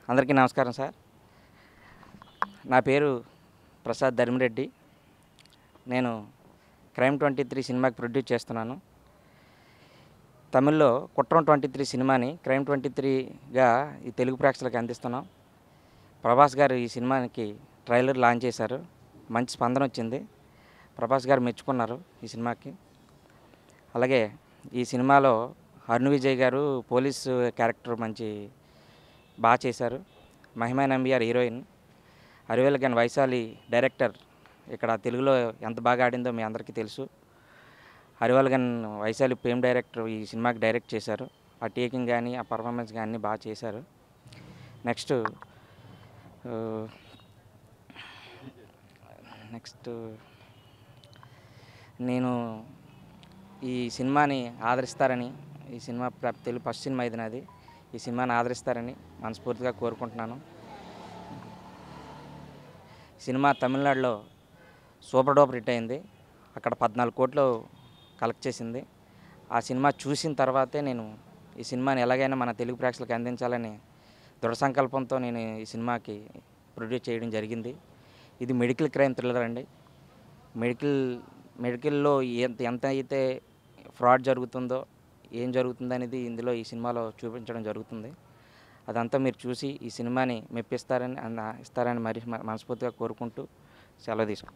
అందరికీ నమస్కారం సార్ నా పేరు ప్రసాద్ ధర్మిరెడ్డి నేను క్రైమ్ ట్వంటీ త్రీ సినిమాకి ప్రొడ్యూస్ చేస్తున్నాను తమిళ్లో కుట్రం ట్వంటీ త్రీ సినిమాని క్రైమ్ ట్వంటీ త్రీగా ఈ తెలుగు ప్రేక్షకులకు అందిస్తున్నాం ప్రభాస్ గారు ఈ సినిమాకి ట్రైలర్ లాంచ్ చేశారు మంచి స్పందన వచ్చింది ప్రభాస్ గారు మెచ్చుకున్నారు ఈ సినిమాకి అలాగే ఈ సినిమాలో అరుణ్ విజయ్ గారు పోలీస్ క్యారెక్టర్ మంచి బాగా చేశారు మహిమా నంబియార్ హీరోయిన్ అరివేల్ గాని వైశాలి డైరెక్టర్ ఇక్కడ తెలుగులో ఎంత బాగా ఆడిందో మీ అందరికీ తెలుసు Arivazhagan Vaishali fame director ఈ సినిమాకి డైరెక్ట్ చేశారు ఆ టేకింగ్ కానీ ఆ పర్ఫార్మెన్స్ కానీ బాగా చేశారు నెక్స్ట్ నెక్స్ట్ నేను ఈ సినిమాని ఆదరిస్తారని ఈ సినిమా ప్ర- తెలుగు ఫస్ట్ సినిమా ఇది నాది ఈ సినిమాని ఆదరిస్తారని మనస్ఫూర్తిగా కోరుకుంటున్నాను సినిమా తమిళనాడులో సూపర్ డూపర్ హిట్ అయింది అక్కడ పద్నాలుగు కోట్లు కలెక్ట్ చేసింది ఆ సినిమా చూసిన తర్వాతే నేను ఈ సినిమాని ఎలాగైనా మన తెలుగు ప్రేక్షకులకు అందించాలని దృఢ సంకల్పంతో నేను ఈ సినిమాకి ప్రొడ్యూస్ చేయడం జరిగింది ఇది మెడికల్ క్రైమ్ థ్రిల్లర్ అండి మెడికల్ మెడికల్లో ఎంత ఎంత అయితే ఫ్రాడ్ జరుగుతుందో ఏం జరుగుతుంది అనేది ఇందులో ఈ సినిమాలో చూపించడం జరుగుతుంది అదంతా మీరు చూసి ఈ సినిమాని మెప్పిస్తారని అన్న- ఇస్తారని మరి మ- మనస్ఫూర్తిగా కోరుకుంటూ సెలవు తీసుకు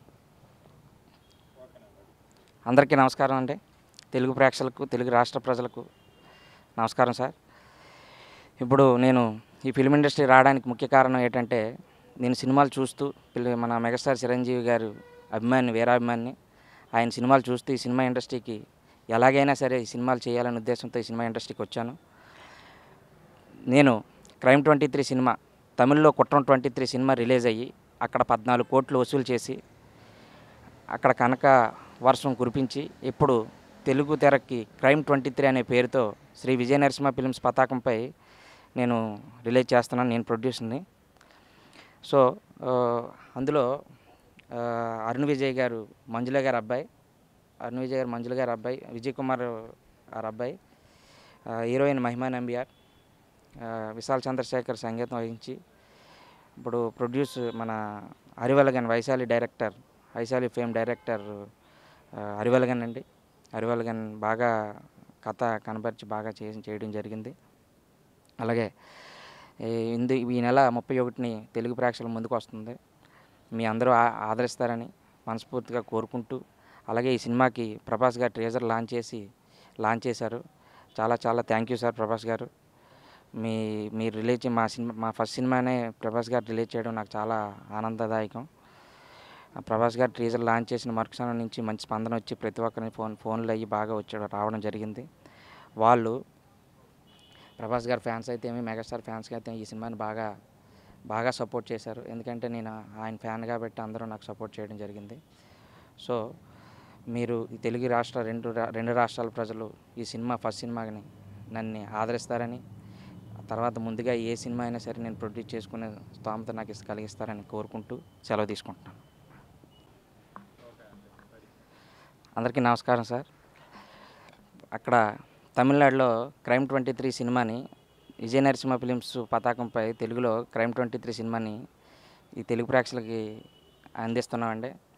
అందరికీ నమస్కారం అండి తెలుగు ప్రేక్షకులకు తెలుగు రాష్ట్ర ప్రజలకు నమస్కారం సార్ ఇప్పుడు నేను ఈ ఫిల్మ్ ఇండస్ట్రీ రావడానికి ముఖ్య కారణం ఏంటంటే నేను సినిమాలు చూస్తూ పిల్ల- మన మెగాస్టార్ చిరంజీవి గారు అభిమాని వీరాభిమాని ఆయన సినిమాలు చూస్తూ ఈ సినిమా ఇండస్ట్రీకి ఎలాగైనా సరే ఈ సినిమాలు చేయాలనే ఉద్దేశంతో ఈ సినిమా ఇండస్ట్రీకి వచ్చాను నేను క్రైమ్ ట్వంటీ త్రీ సినిమా తమిళ్లో Kuttram twenty three cinema release అయ్యి అక్కడ పద్నాలుగు కోట్లు వసూలు చేసి అక్కడ కనుక వర్షం కురిపించి ఇప్పుడు తెలుగు తెరకి క్రైమ్ ట్వంటీ త్రీ అనే పేరుతో శ్రీ విజయ నరసింహ ఫిల్మ్స్ పతాకంపై నేను రిలీజ్ చేస్తున్నాను నేను ప్రొడ్యూసర్ని సో ఆ, అందులో ఆ, అరుణ్ విజయ్ గారు మంజుల గారి అబ్బాయి అరుణ్ విజయ్ గారు మంజుల గారి అబ్బాయి విజయ్ కుమార్ గారి అబ్బాయి ఆ, హీరోయిన్ మహిమా నంబియార్ ఆ, విశాల్ చంద్రశేఖర్ సంగీతం వహించి ఇప్పుడు ప్రొడ్యూస్ మన Arivazhagan Vaishali director Vaishali fame director ఆ, హరివలగన్ అండి హరివలగన్ బాగా కథ కనబరిచి బాగా చేసి చేయడం జరిగింది అలాగే ఈ ఇందు ఈ నెల ముప్పై ఒకటిని తెలుగు ప్రేక్షకుల ముందుకు వస్తుంది మీ అందరూ ఆ- ఆదరిస్తారని మనస్ఫూర్తిగా కోరుకుంటూ అలాగే ఈ సినిమాకి ప్రభాస్ గారు ట్రేజర్ లాంచ్ చేసి లాంచ్ చేశారు చాలా చాలా థ్యాంక్ యూ సార్ ప్రభాస్ గారు మీ మీరు రిలీజ్ చే- మా సినిమా మా ఫస్ట్ సినిమానే ప్రభాస్ గారు రిలీజ్ చేయడం నాకు చాలా ఆనందదాయకం ఆ ప్రభాస్ గారు టీజర్ లాంచ్ చేసిన మరుక్షణం నుంచి మంచి స్పందన వచ్చి ప్రతి ఒక్కరిని ఫోన్ ఫోన్లు అయ్యి బాగా వచ్చి రావడం జరిగింది వాళ్ళు ప్రభాస్ గారు ఫ్యాన్స్ అయితే ఏమి మెగాస్టార్ ఫ్యాన్స్కి అయితే ఈ సినిమాని బాగా బాగా సపోర్ట్ చేశారు ఎందుకంటే నేను ఆయన ఫ్యాన్ కాబట్టి అందరూ నాకు సపోర్ట్ చేయడం జరిగింది సో మీరు ఈ తెలుగు రాష్ట్ర రెండు రా- రెండు రాష్ట్రాల ప్రజలు ఈ సినిమా ఫస్ట్ సినిమాని నన్ను ఆదరిస్తారని ఆ తర్వాత ముందుగా ఏ సినిమా అయినా సరే నేను ప్రొడ్యూస్ చేసుకునే స్తోమత నాకు ఇస్- కలిగిస్తారని కోరుకుంటూ సెలవు తీసుకుంటున్నాను అందరికీ నమస్కారం సార్ అక్కడ తమిళనాడులో క్రైమ్ ట్వంటీ త్రీ సినిమాని విజయ నరసింహ ఫిలిమ్స్ పతాకంపై తెలుగులో క్రైమ్ ట్వంటీ త్రీ సినిమాని ఈ తెలుగు ప్రేక్షకులకి అందిస్తున్నామండి